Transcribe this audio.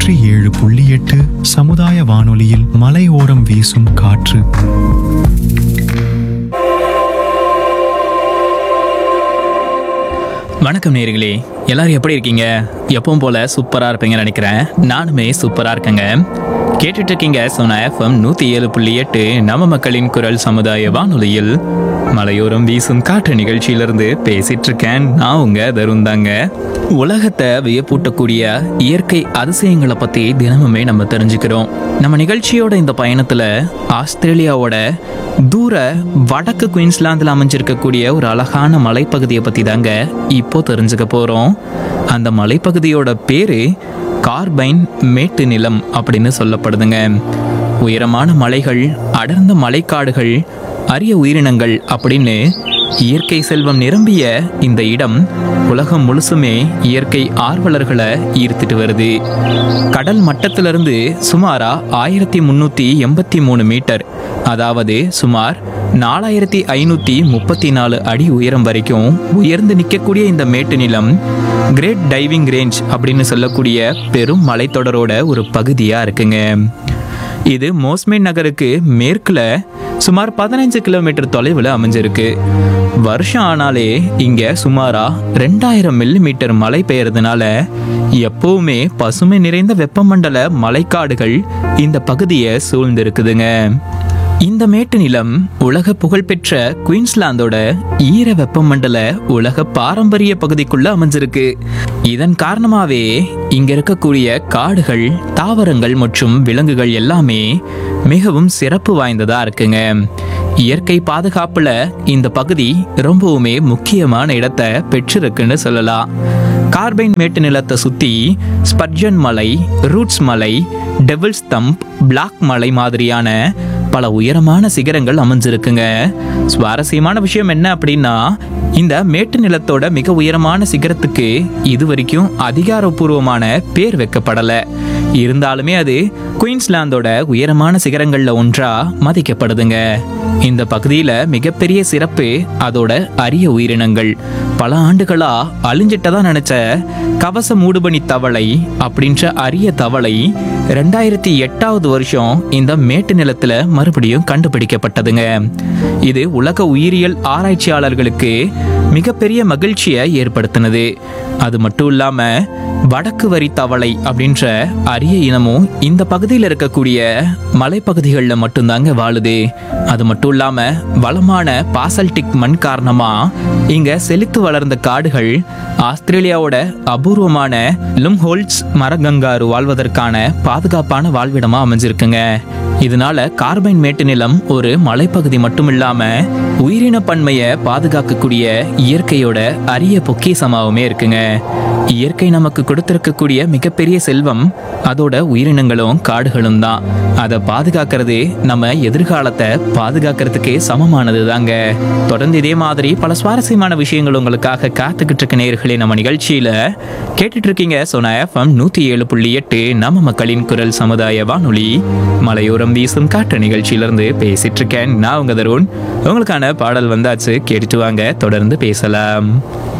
நூற்றி ஏழு புள்ளி எட்டு சமுதாய வானொலியில் மலையோரம் வீசும் காற்று வணக்கம் நேர்களே எல்லாரும் எப்படி இருக்கீங்க எப்பவும் போல சூப்பரா இருப்பீங்கன்னு நினைக்கிறேன் நானுமே சூப்பரா இருக்கேங்க கேட்டுட்டு இருக்கீங்க சோனா எஃப்எம் நூத்தி ஏழு புள்ளி எட்டு நம்ம மக்களின் குரல் சமுதாய வானொலியில் மலையோரம் வீசும் காற்று நிகழ்ச்சியிலிருந்து பேசிட்டு இருக்கேன் நான் உங்க தருண் தாங்க உலகத்தை வியப்பூட்டக்கூடிய இயற்கை அதிசயங்களை பத்தி தினமுமே நம்ம தெரிஞ்சுக்கிறோம் நம்ம நிகழ்ச்சியோட இந்த பயணத்துல ஆஸ்திரேலியாவோட தூர வடக்கு குயின்ஸ்லாந்தில் அமைஞ்சிருக்கக்கூடிய ஒரு அழகான மலைப்பகுதியை பற்றி தாங்க இப்போ தெரிஞ்சுக்க போகிறோம் அந்த மலைப்பகுதியோட பேரு கார்பைன் மேட்டு நிலம் அப்படின்னு சொல்லப்படுதுங்க உயரமான மலைகள் அடர்ந்த மலைக்காடுகள் அரிய உயிரினங்கள் அப்படின்னு இயற்கை செல்வம் நிரம்பிய இந்த இடம் உலகம் முழுசுமே இயற்கை ஆர்வலர்களை ஈர்த்துட்டு வருது கடல் மட்டத்திலிருந்து சுமாரா ஆயிரத்தி முன்னூத்தி எண்பத்தி மூணு மீட்டர் அதாவது சுமார் நாலாயிரத்தி ஐநூத்தி முப்பத்தி நாலு அடி உயரம் வரைக்கும் உயர்ந்து நிற்கக்கூடிய இந்த மேட்டு நிலம் கிரேட் டைவிங் ரேஞ்ச் அப்படின்னு சொல்லக்கூடிய பெரும் மலைத்தொடரோட ஒரு பகுதியா இருக்குங்க இது மோஸ்மேன் நகருக்கு மேற்குல சுமார் பதினஞ்சு கிலோமீட்டர் தொலைவில் அமைஞ்சிருக்கு வருஷம் ஆனாலே இங்க சுமாரா ரெண்டாயிரம் மில்லி மீட்டர் மழை பெய்யறதுனால எப்பவுமே பசுமை நிறைந்த வெப்பமண்டல மலைக்காடுகள் இந்த பகுதியை சூழ்ந்திருக்குதுங்க இந்த மேட்டு நிலம் உலக புகழ்பெற்ற குயின்ஸ்லாந்தோட ஈர வெப்பமண்டல உலக பாரம்பரிய பகுதிக்குள்ள அமைஞ்சிருக்கு இதன் காரணமாவே இங்க இருக்கக்கூடிய காடுகள் தாவரங்கள் மற்றும் விலங்குகள் எல்லாமே மிகவும் சிறப்பு வாய்ந்ததா இருக்குங்க இயற்கை பாதுகாப்புல இந்த பகுதி ரொம்பவுமே முக்கியமான இடத்தை பெற்றிருக்குன்னு சொல்லலாம் கார்பைன் மேட்டு நிலத்தை சுத்தி ஸ்பர்ஜன் மலை ரூட்ஸ் மலை டெவில்ஸ் தம்ப் பிளாக் மலை மாதிரியான பல உயரமான சிகரங்கள் அமைஞ்சிருக்குங்க சுவாரஸ்யமான விஷயம் என்ன அப்படின்னா இந்த மேட்டு நிலத்தோட மிக உயரமான சிகரத்துக்கு இது வரைக்கும் அதிகாரப்பூர்வமான பேர் வைக்கப்படல இருந்தாலுமே அது குயின்ஸ்லாந்தோட உயரமான சிகரங்கள்ல ஒன்றா மதிக்கப்படுதுங்க இந்த பகுதியில மிகப்பெரிய சிறப்பு அதோட அரிய உயிரினங்கள் பல ஆண்டுகளா அழிஞ்சிட்டதா நினைச்ச கவச மூடுபனி தவளை அப்படின்ற அரிய தவளை ரெண்டாயிரத்தி எட்டாவது வருஷம் இந்த மேட்டு நிலத்துல மறுபடியும் கண்டுபிடிக்கப்பட்டதுங்க இது உலக உயிரியல் ஆராய்ச்சியாளர்களுக்கு மிகப்பெரிய மகிழ்ச்சியை ஏற்படுத்தினது அது மட்டும் இல்லாம வடக்கு வரி தவளை அப்படின்ற அரிய இனமும் இந்த பகுதியில் இருக்கக்கூடிய மலைப்பகுதிகளில் மட்டும்தாங்க வாழுது அது மட்டும் இல்லாம வளமான பாசல்டிக் மண் காரணமா இங்க செழித்து வளர்ந்த காடுகள் ஆஸ்திரேலியாவோட அபூர்வமான லும்ஹோல்ட்ஸ் மரகங்காரு வாழ்வதற்கான பாதுகாப்பான வாழ்விடமா அமைஞ்சிருக்குங்க இதனால கார்பைன் மேட்டு நிலம் ஒரு மலைப்பகுதி மட்டும் இல்லாம உயிரின பன்மையை பாதுகாக்கக்கூடிய இயற்கையோட அரிய பொக்கிசமாவுமே இருக்குங்க இயற்கை நமக்கு கொடுத்திருக்கக்கூடிய மிகப்பெரிய செல்வம் அதோட உயிரினங்களும் காடுகளும் தான் அதை பாதுகாக்கிறது நம்ம எதிர்காலத்தை பாதுகாக்கிறதுக்கு சமமானது தாங்க தொடர்ந்து இதே மாதிரி பல சுவாரஸ்யமான விஷயங்கள் உங்களுக்காக காத்துக்கிட்டு இருக்க நேர்களே நம்ம நிகழ்ச்சியில கேட்டுட்டு இருக்கீங்க சோனா எஃப்எம் நூத்தி ஏழு புள்ளி எட்டு நம்ம மக்களின் குரல் சமுதாய வானொலி மலையோரம் வீசும் காற்று நிகழ்ச்சியிலிருந்து பேசிட்டு இருக்கேன் நான் உங்க தருண் உங்களுக்கான பாடல் வந்தாச்சு கேட்டுட்டு வாங்க தொடர்ந்து பேசலாம்